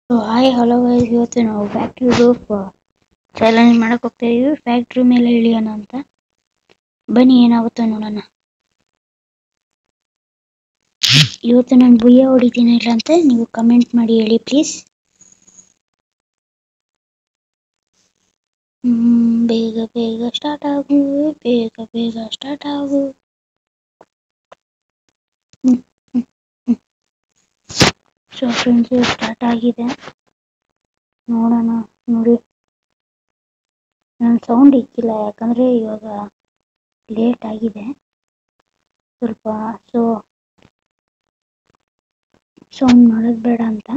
hi hello guys ಇವತ್ತು ನಾವು factory roof challenge ಮಾಡಕ್ ಹೋಗ್ತಾ ಇದೀವಿ ಫ್ಯಾಕ್ಟ್ರಿ ಮೇಲೆ ಇಳಿಯೋಣ ಅಂತ ಬನ್ನಿ ಏನಾಗುತ್ತೋ ನೋಡೋಣ ಇವತ್ತು ನಾನು ಬುಯ್ಯ ಹೊಡಿತೀನಿ ಇಲ್ಲ ಅಂತ ನೀವು ಕಮೆಂಟ್ ಮಾಡಿ ಹೇಳಿ ಪ್ಲೀಸ್ ಹ್ಮ್ ಬೇಗ ಬೇಗ ಸ್ಟಾರ್ಟ್ ಆಗು ಬೇಗ ಬೇಗ ಸ್ಟಾರ್ಟ್ ಆಗು hmm hmm hmm so friends start ಆಗಿದೆ ನೋಡೋಣ ನೋಡಿ ನಾನು ಸೌಂಡ್ ಇಕ್ಕಿಲ್ಲ ಯಾಕಂದ್ರೆ ಇವಾಗ ಲೇಟ್ ಆಗಿದೆ ಸ್ವಲ್ಪ ಸೊ ಸೌಂಡ್ ಮಾಡೋದು ಬೇಡ ಅಂತ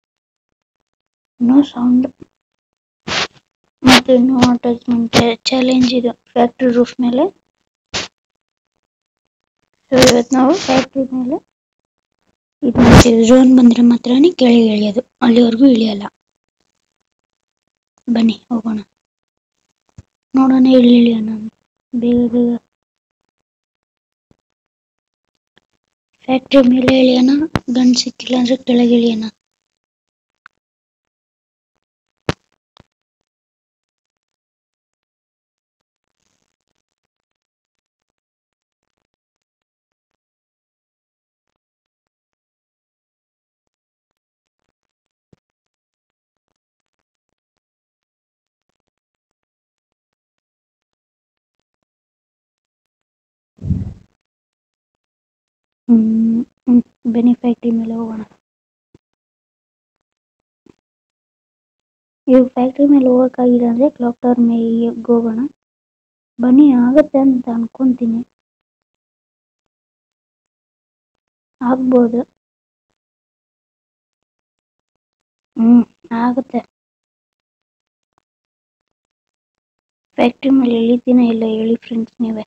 ನೋ ಸೌಂಡ್ ಮತ್ತೆ ನೋ ಅಟ್ಯಾಚ್ಮೆಂಟ್ ಚಾಲೆಂಜ್ ಇದು ಫ್ಯಾಕ್ಟ್ರಿ ರೂಫ್ ಮೇಲೆ ಸೊ ಇವತ್ತು ನಾವು ಫ್ಯಾಕ್ಟ್ರಿ ಮೇಲೆ ಇದು ಮಾಡ್ತೀವಿ ಝೋನ್ ಬಂದ್ರೆ ಮಾತ್ರನೇ ಕೆಳಗೆ ಇಳಿಯೋದು ಅಲ್ಲಿವರೆಗೂ ಇಳಿಯಲ್ಲ ಬನ್ನಿ ಹೋಗೋಣ ನೋಡೋಣ ಇಲ್ಲಿ ಇಳಿಯೋಣ ಬೇಗ ಬೇಗ ಫ್ಯಾಕ್ಟ್ರಿ ಮೇಲೆ ಇಳಿಯೋಣ ಗನ್ ಸಿಕ್ಕಿಲ್ಲ ಅಂದ್ರೆ ಕೆಳಗೆ ಇಳಿಯೋಣ ಹ್ಮ್ ಹ್ಮ್ ಬನ್ನಿ ಫ್ಯಾಕ್ಟ್ರಿ ಮೇಲೆ ಹೋಗೋಣ ಇವಾಗ ಫ್ಯಾಕ್ಟ್ರಿ ಮೇಲೆ ಹೋಗಕ್ಕಾಗಿಲ್ಲ ಅಂದ್ರೆ ಕ್ಲಾಕ್ ಟವರ್ ಮೇಲೆ ಹೋಗೋಣ ಬನ್ನಿ ಆಗತ್ತೆ ಅಂತ ಅನ್ಕೊಂತೀನಿ ಆಗ್ಬೋದು ಹ್ಮ್ ಆಗತ್ತೆ ಫ್ಯಾಕ್ಟ್ರಿ ಮೇಲೆ ಇಳಿತೀನ ಇಲ್ಲ ಹೇಳಿ ಫ್ರೆಂಡ್ಸ್ ನೀವೇ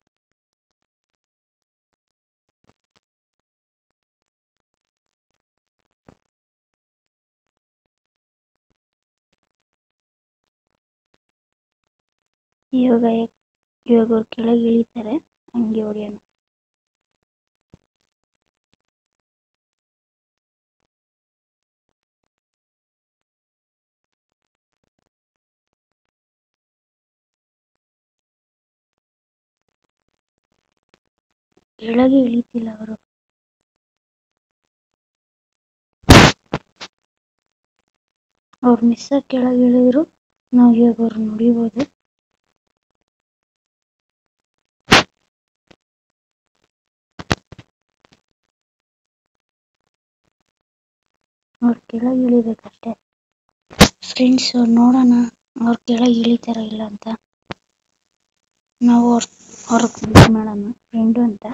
ಇವಾಗ ಇವಾಗ ಅವ್ರು ಕೆಳಗೆ ಇಳಿತಾರೆ ಹಂಗೆ ಹೊಡಿಯೋಣ ಕೆಳಗೆ ಇಳಿತಿಲ್ಲ ಅವರು ಅವ್ರು ಮಿಸ್ ಆಗಿ ಕೆಳಗೆ ಇಳಿದ್ರು ನಾವು ಇವಾಗ ಅವ್ರು ನೋಡಿಬೋದು ಅವ್ರು ಕೆಳಗೆ ಇಳಿಬೇಕಷ್ಟೇ ಫ್ರೆಂಡ್ಸ್ ಅವ್ರು ನೋಡೋಣ ಅವ್ರು ಕೆಳಗೆ ಇಳಿತಾರ ಇಲ್ಲ ಅಂತ ನಾವು ಅವ್ರ ಅವ್ರ ಮಾಡೋಣ ಫ್ರೆಂಡು ಅಂತ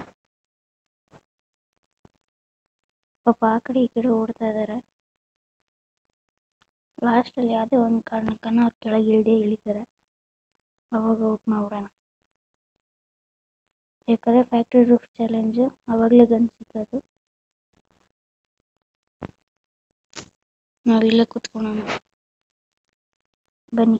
ಪಾಪ ಆ ಕಡೆ ಈ ಕಡೆ ಓಡ್ತಾ ಇದಾರೆ ಲಾಸ್ಟ್ ಅಲ್ಲಿ ಯಾವುದೇ ಒಂದು ಕಾರಣಕ್ಕನ ಅವ್ರು ಕೆಳಗೆ ಇಳ್ದೇ ಇಳಿತಾರೆ ಅವಾಗ ಔಟ್ ಮಾಡ್ಬಿಡೋಣ ಯಾಕಂದ್ರೆ ಫ್ಯಾಕ್ಟ್ರಿ ರೂಫ್ ಚಾಲೆಂಜ್ ಅವಾಗಲೇ ಗನ್ ಸಿಕ್ಕೋದು ನಾವು ಇಲ್ಲೇ ಕುತ್ಕೊಳ್ಳೋಣ ಬನ್ನಿ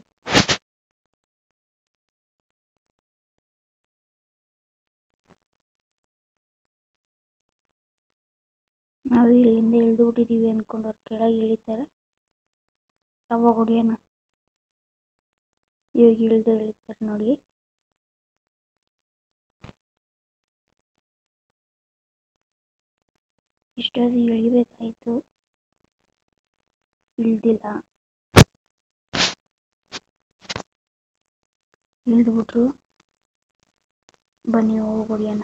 ನಾವು ಇಲ್ಲಿಂದ ಇಳಿದು ಬಿಟ್ಟಿದೀವಿ ಅನ್ಕೊಂಡು ಅವ್ರು ಕೆಳಗೆ ಇಳಿತಾರೆ ಅವಾಗ ಹೊಡಿಯೋಣ ಇವಾಗ ಇಳಿದು ಇಳಿತಾರೆ ನೋಡಿ ಇಷ್ಟೊಂದು ಇಳಿಬೇಕಾಯ್ತು ಇಳ್ದಿಲ್ಲ ಇಳಿದ್ಬಿಟ್ರು ಬನ್ನಿ ಹೋಗಿ ಹೊಡಿಯೋಣ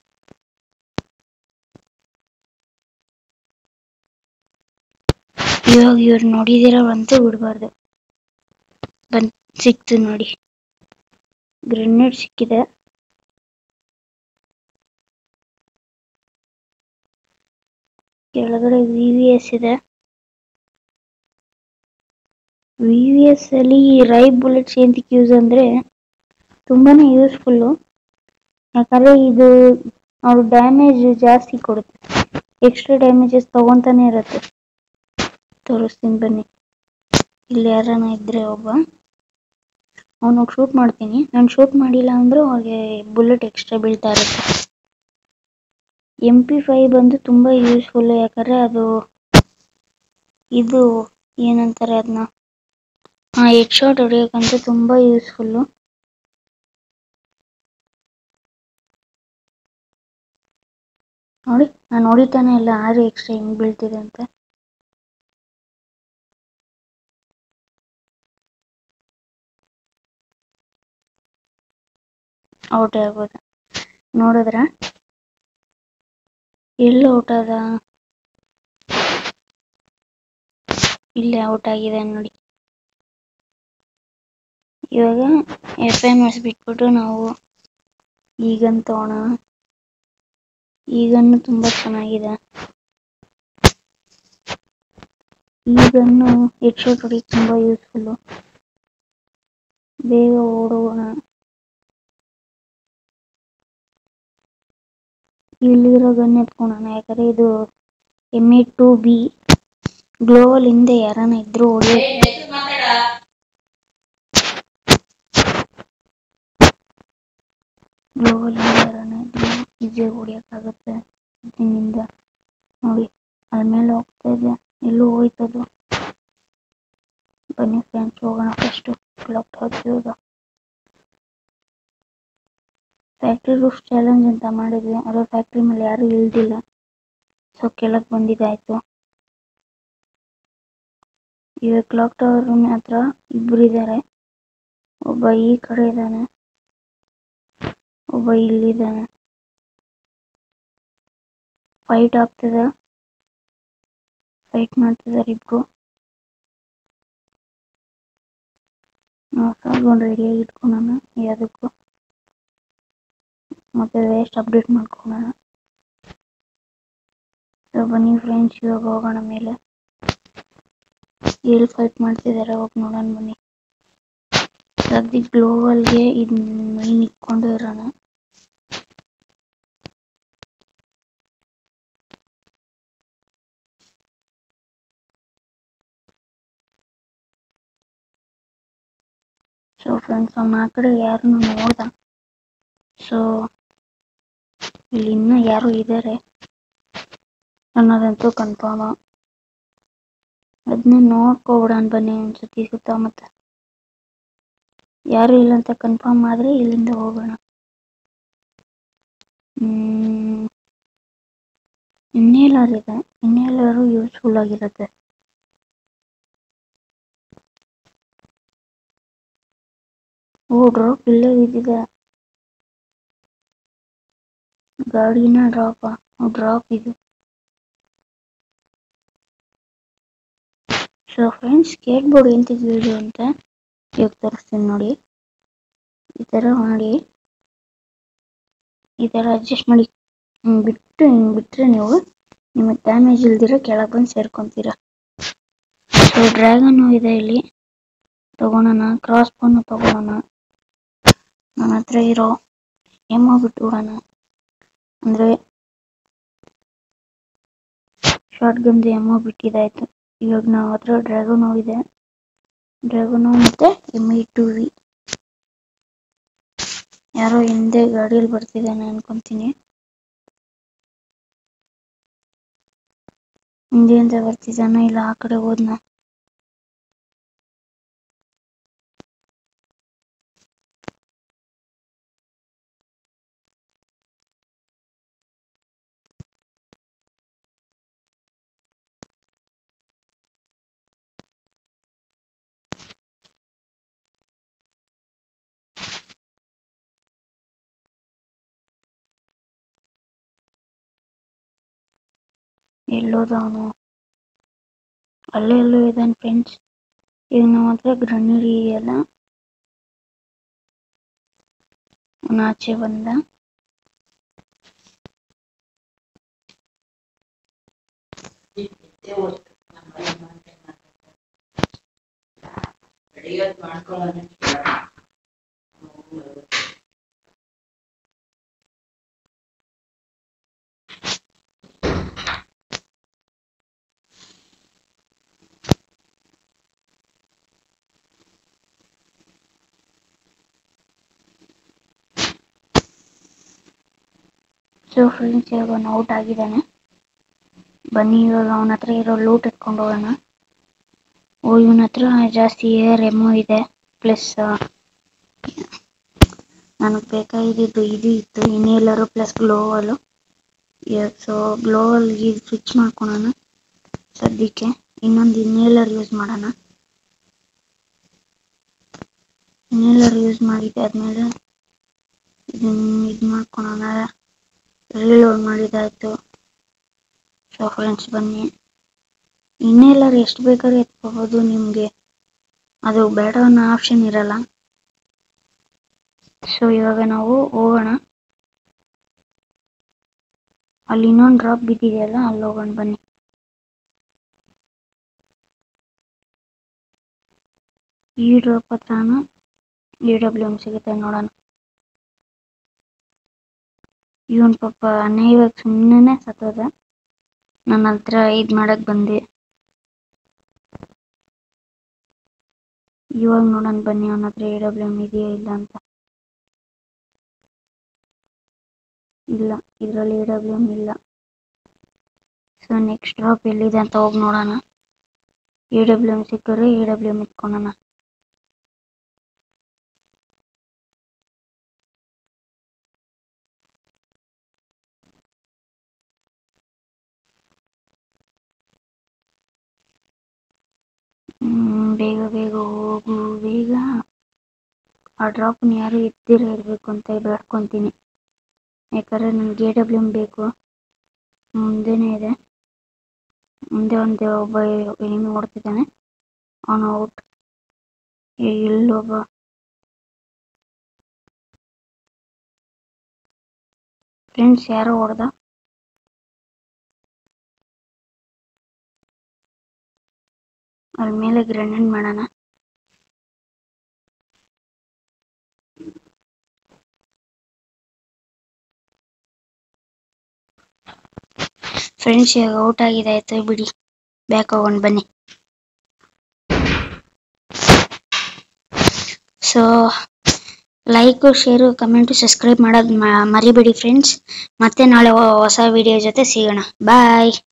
ಇವಾಗ ಇವ್ರು ನೋಡಿದಿರ ಬಂತು ಬಿಡಬಾರ್ದು ಬಂದ್ ಸಿಕ್ತು ನೋಡಿ ಗ್ರೆನೇಡ್ ಸಿಕ್ಕಿದೆ ಕೆಳಗಡೆ ವಿ ವಿ ಎಸ್ ಇದೆ ವಿ ವಿ ಎಸ್ ಅಲ್ಲಿ ರೈ ಬುಲೆಟ್ಸ್ ಏನಕ್ಕೆ ಯೂಸ್ ಅಂದ್ರೆ ತುಂಬಾನೇ ಯೂಸ್ಫುಲ್ಲು ಯಾಕಂದ್ರೆ ಇದು ಅವ್ರು ಡ್ಯಾಮೇಜ್ ಜಾಸ್ತಿ ಕೊಡುತ್ತೆ ಎಕ್ಸ್ಟ್ರಾ ಡ್ಯಾಮೇಜಸ್ ತಗೊಂತಾನೆ ಇರುತ್ತೆ ತೋರಿಸ್ತೀನಿ ಬನ್ನಿ ಇಲ್ಲಿ ಯಾರನ ಇದ್ರೆ ಒಬ್ಬ ಅವನಿಗೆ ಶೂಟ್ ಮಾಡ್ತೀನಿ ನಾನು ಶೂಟ್ ಮಾಡಿಲ್ಲ ಅಂದ್ರೂ ಅವ್ರಿಗೆ ಬುಲೆಟ್ ಎಕ್ಸ್ಟ್ರಾ ಬೀಳ್ತಾ ಇರುತ್ತೆ ಎಂ ಪಿ ಫೈವ್ ಬಂದು ತುಂಬ ಯೂಸ್ಫುಲ್ ಯಾಕಂದರೆ ಅದು ಇದು ಏನಂತಾರೆ ಅದನ್ನ ಹಾ ಹೆಡ್ ಶಾಟ್ ಹೊಡಿಯೋಕ್ಕಂತೂ ತುಂಬಾ ಯೂಸ್ಫುಲ್ಲು ನೋಡಿ ನಾನು ಹೊಡಿತಾನೆ ಇಲ್ಲ ಆರು ಎಕ್ಸ್ಟ್ರಾ ಹೆಂಗ್ ಬೀಳ್ತಿದೆ ಅಂತ ಔಟ್ ಆಗ್ಬೋದು ನೋಡಿದ್ರ ಎಲ್ಲಿ ಔಟ್ ಆದ ಇಲ್ಲಿ ಔಟ್ ಆಗಿದೆ ನೋಡಿ ಇವಾಗ ಎಫ್ ಎಮ್ ಎಸ್ ಬಿಟ್ಬಿಟ್ಟು ನಾವು ಈಗನ್ ತಗೋಣ ಈಗನ್ನು ತುಂಬಾ ಚೆನ್ನಾಗಿದೆ ಈಗನ್ನು ಹೆಡ್ ಶಾಟ್ ಹೊಡಿ ತುಂಬಾ ಯೂಸ್ಫುಲ್ಲು ಬೇಗ ಓಡೋಣ ಇಲ್ಲಿರೋ ಗನ್ ಎತ್ಕೊಳೋಣ ಯಾಕಂದ್ರೆ ಇದು ಎಮ್ ಎ ಟು ಬಿ ಗ್ಲೋವಲ್ ಹಿಂದೆ ಯಾರನ್ನ ಇದ್ರು ಹೊಡಿ ಗ್ಲೋವಲ್ ಹಿಂದೆ ಯಾರನ್ನ ಇದ್ರು ಈಜಿ ಹೊಡಿಯಕ್ಕಾಗತ್ತೆ ಇದರಿಂದ ನೋಡಿ ಅದ್ರ ಮೇಲೆ ಹೋಗ್ತಾ ಇದೆ ಎಲ್ಲೂ ಹೋಯ್ತದು ಬನ್ನಿ ಫ್ರೆಂಡ್ಸ್ ಹೋಗೋಣ ಫಸ್ಟು ಕ್ಲಾಕ್ ಹತ್ತಿರದ ಫ್ಯಾಕ್ಟ್ರಿ ರೂಫ್ ಚಾಲೆಂಜ್ ಅಂತ ಮಾಡಿದ್ವಿ ಅದ್ರ ಫ್ಯಾಕ್ಟ್ರಿ ಮೇಲೆ ಯಾರು ಇಳ್ದಿಲ್ಲ ಸೊ ಕೆಳಗೆ ಬಂದಿದ್ದಾಯ್ತು ಇವಾಗ ಕ್ಲಾಕ್ ಟವರ್ ರೂಮ್ ಹತ್ರ ಇಬ್ರು ಇದ್ದಾರೆ ಒಬ್ಬ ಈ ಕಡೆ ಇದ್ದಾನೆ ಒಬ್ಬ ಇಲ್ಲಿದ್ದಾನೆ ಫೈಟ್ ಆಗ್ತದೆ ಫೈಟ್ ಮಾಡ್ತಿದ್ದಾರೆ ಇಬ್ರು ನಾವು ಸಾಲ್ಗೊಂಡು ರೆಡಿಯಾಗಿ ಇಟ್ಕೊಳೋಣ ಯಾವುದಕ್ಕೂ ಮತ್ತೆ ವೇಸ್ಟ್ ಅಪ್ಡೇಟ್ ಮಾಡ್ಕೊಳ್ಳೋಣ ಸೊ ಬನ್ನಿ ಫ್ರೆಂಡ್ಸ್ ಇವಾಗ ಹೋಗೋಣ ಮೇಲೆ ಎಲ್ಲಿ ಫೈಟ್ ಮಾಡ್ತಿದ್ದಾರೆ ಹೋಗಿ ನೋಡೋಣ ಬನ್ನಿ ಸದ್ಯಕ್ಕೆ ಗ್ಲೋವಲ್ಗೆ ಇದು ಮೈನ್ ಇಟ್ಕೊಂಡು ಇರೋಣ ಸೊ ಫ್ರೆಂಡ್ಸ್ ಅವ್ನ ಆ ಕಡೆ ಯಾರನ್ನು ನೋಡ್ದ ಸೊ ಇಲ್ಲಿ ಇನ್ನೂ ಯಾರು ಇದ್ದಾರೆ ಅನ್ನೋದಂತೂ ಕನ್ಫರ್ಮ್ ಅದನ್ನ ನೋಡ್ಕೊಬಿಡೋಣ ಬನ್ನಿ ಒಂದ್ಸತಿ ಸುತ್ತಮುತ್ತ ಯಾರು ಇಲ್ಲ ಅಂತ ಕನ್ಫರ್ಮ್ ಆದ್ರೆ ಇಲ್ಲಿಂದ ಹೋಗೋಣ ಹ್ಮ್ ಇನ್ನೇಲರ್ ಇದೆ ಇನ್ನೇಲರು ಯೂಸ್ಫುಲ್ ಆಗಿರುತ್ತೆ ಓ ಡ್ರಾಪ್ ಇಲ್ಲೇ ಬಿದ್ದಿದೆ ಗಾಡಿನ ಡ್ರಾಪ್ ಡ್ರಾಪ್ ಇದು ಸೊ ಫ್ರೆಂಡ್ಸ್ ಸ್ಕೇಟ್ ಬೋರ್ಡ್ ಏನ್ ತೆಗೆಯೋದು ಅಂತ ಇವಾಗ ತೋರಿಸ್ತೀನಿ ನೋಡಿ ಈ ತರ ಮಾಡಿ ಈ ತರ ಅಡ್ಜಸ್ಟ್ ಮಾಡಿ ಹಿಂಗ್ ಬಿಟ್ಟು ಹಿಂಗ್ ಬಿಟ್ರೆ ನೀವು ನಿಮಗೆ ಡ್ಯಾಮೇಜ್ ಇಲ್ದಿರ ಕೆಳಗೆ ಬಂದು ಸೇರ್ಕೊಂತೀರ ಸೊ ಡ್ರ್ಯಾಗನ್ ಇದೆ ಇಲ್ಲಿ ತಗೊಳೋಣ ಕ್ರಾಸ್ ಬೋನ್ ತಗೊಳೋಣ ನನ್ನ ಹತ್ರ ಇರೋ ಎಮ್ಮೋ ಬಿಟ್ಬಿಡೋಣ ಅಂದ್ರೆ ಶಾರ್ಟ್ ಗನ್ದು ಎಮ್ಮೋ ಬಿಟ್ಟಿದ್ದಾಯ್ತು ಇವಾಗ ನಾವು ಹತ್ರ ಡ್ರ್ಯಾಗನ್ ಇದೆ ಡ್ರ್ಯಾಗನ್ ಮತ್ತೆ ಎಮ್ ಐ ಟು ವಿ ಯಾರೋ ಹಿಂದೆ ಗಾಡಿಯಲ್ಲಿ ಬರ್ತಿದ್ದಾನೆ ಅನ್ಕೊಂತೀನಿ ಹಿಂದೆಯಿಂದ ಬರ್ತಿದ್ದಾನ ಇಲ್ಲ ಆ ಕಡೆ ಹೋದ್ನ ಎಲ್ಲೋದ ಅವನು ಅಲ್ಲೇ ಎಲ್ಲೋ ಇದ್ದಾನೆ ಫ್ರೆಂಡ್ಸ್ ಈಗ ನಮ್ಮ ಹತ್ರ ಗ್ರನರಿ ಎಲ್ಲ ಅವ್ನು ಆಚೆ ಬಂದ ಸೊ ಫ್ರೆಂಡ್ಸ್ ಇವಾಗ ಅವನು ಔಟ್ ಆಗಿದ್ದಾನೆ ಬನ್ನಿ ಇವಾಗ ಅವನ ಹತ್ರ ಇರೋ ಲೂಟ್ ಎತ್ಕೊಂಡು ಹೋಗೋಣ ಓ ಇವನ ಹತ್ರ ಜಾಸ್ತಿ ಏರ್ ಎಮೋ ಇದೆ ಪ್ಲಸ್ ನನಗೆ ಬೇಕಾಗಿದ್ದು ಇದು ಇತ್ತು ಇನ್ಹೇಲರು ಪ್ಲಸ್ ಗ್ಲೋವಲು ಸೊ ಗ್ಲೋವಲ್ಗೆ ಸ್ವಿಚ್ ಮಾಡ್ಕೊಳೋಣ ಸದ್ಯಕ್ಕೆ ಇನ್ನೊಂದು ಇನ್ಹೇಲರ್ ಯೂಸ್ ಮಾಡೋಣ ಇನ್ಹೇಲರ್ ಯೂಸ್ ಮಾಡಿದ್ದಾದ್ಮೇಲೆ ಇದನ್ನ ಇದು ಮಾಡ್ಕೊಳೋಣ ರೀಲೋಡ್ ಮಾಡಿದಾಯ್ತು ಸೊ ಫ್ರೆಂಡ್ಸ್ ಬನ್ನಿ ಇನ್ಹೇಲರ್ ಎಷ್ಟು ಬೇಕಾದ್ರೂ ಎತ್ಕೋಬೋದು ನಿಮಗೆ ಅದು ಬೇಡ ಅನ್ನೋ ಆಪ್ಷನ್ ಇರಲ್ಲ ಸೊ ಇವಾಗ ನಾವು ಹೋಗೋಣ ಅಲ್ಲಿ ಇನ್ನೊಂದು ಡ್ರಾಪ್ ಬಿದ್ದಿದೆಯಲ್ಲ ಅಲ್ಲಿ ಹೋಗೋಣ ಬನ್ನಿ ಈ ಡ್ರಾಪ್ ಹತ್ರನ ಇ ಡಬ್ಲ್ಯೂ ಎಮ್ ಸಿಗುತ್ತೆ ನೋಡೋಣ ಇವನ್ ಪಾಪ ಅನ್ನ ಇವಾಗ ಸುಮ್ಮನೆ ಸತ್ತೋದ ನನ್ನ ಹತ್ರ ಇದು ಮಾಡಕ್ ಬಂದೆ ಇವಾಗ ನೋಡೋಣ ಬನ್ನಿ ಅವನ ಹತ್ರ ಎ ಡಬ್ಲ್ಯೂ ಎಮ್ ಇದೆಯಾ ಇಲ್ಲ ಅಂತ ಇಲ್ಲ ಇದರಲ್ಲಿ ಎ ಡಬ್ಲ್ಯೂ ಎಮ್ ಇಲ್ಲ ಸೊ ನೆಕ್ಸ್ಟ್ ಡ್ರಾಪ್ ಎಲ್ಲಿದೆ ಅಂತ ಹೋಗಿ ನೋಡೋಣ ಎ ಡಬ್ಲ್ಯೂ ಎಮ್ ಸಿಕ್ಕರೆ ಎ ಡಬ್ಲ್ಯೂ ಎಮ್ ಇಟ್ಕೊಳೋಣ ಹ್ಮ್, ಬೇಗ ಬೇಗ ಹೋಗು ಬೇಗ ಆ ಡ್ರಾಪ್ನ ಯಾರು ಎತ್ತಿರ ಇರಬೇಕು ಅಂತ ಬೇಡ್ಕೊತೀನಿ ಯಾಕಂದ್ರೆ ನನಗೆ ಎ ಡಬ್ಲ್ಯೂ ಎಮ್ ಬೇಕು ಮುಂದೆನೇ ಇದೆ ಮುಂದೆ ಒಂದು ಒಬ್ಬ ಎನಿಮಿ ಓಡ್ತಿದ್ದಾನೆ ಅವನು ಔಟ್ ಇಲ್ಲೊಬ್ಬ ಫ್ರೆಂಡ್ಸ್ ಯಾರೋ ಹೊಡೆದ ಅದ್ರ ಮೇಲೆ ಗ್ರೆನೇಡ್ ಮಾಡೋಣ ಫ್ರೆಂಡ್ಸ್ ಇವಾಗ ಔಟ್ ಆಗಿದೆ ಆಯ್ತು ಬಿಡಿ ಬ್ಯಾಕ್ ಹೋಗೋಣ ಬನ್ನಿ so like share comment subscribe ಮಾಡೋದು ಮರಿಬೇಡಿ ಫ್ರೆಂಡ್ಸ್ ಮತ್ತೆ ನಾಳೆ ಹೊಸ ವಿಡಿಯೋ ಜೊತೆ ಸಿಗೋಣ ಬಾಯ್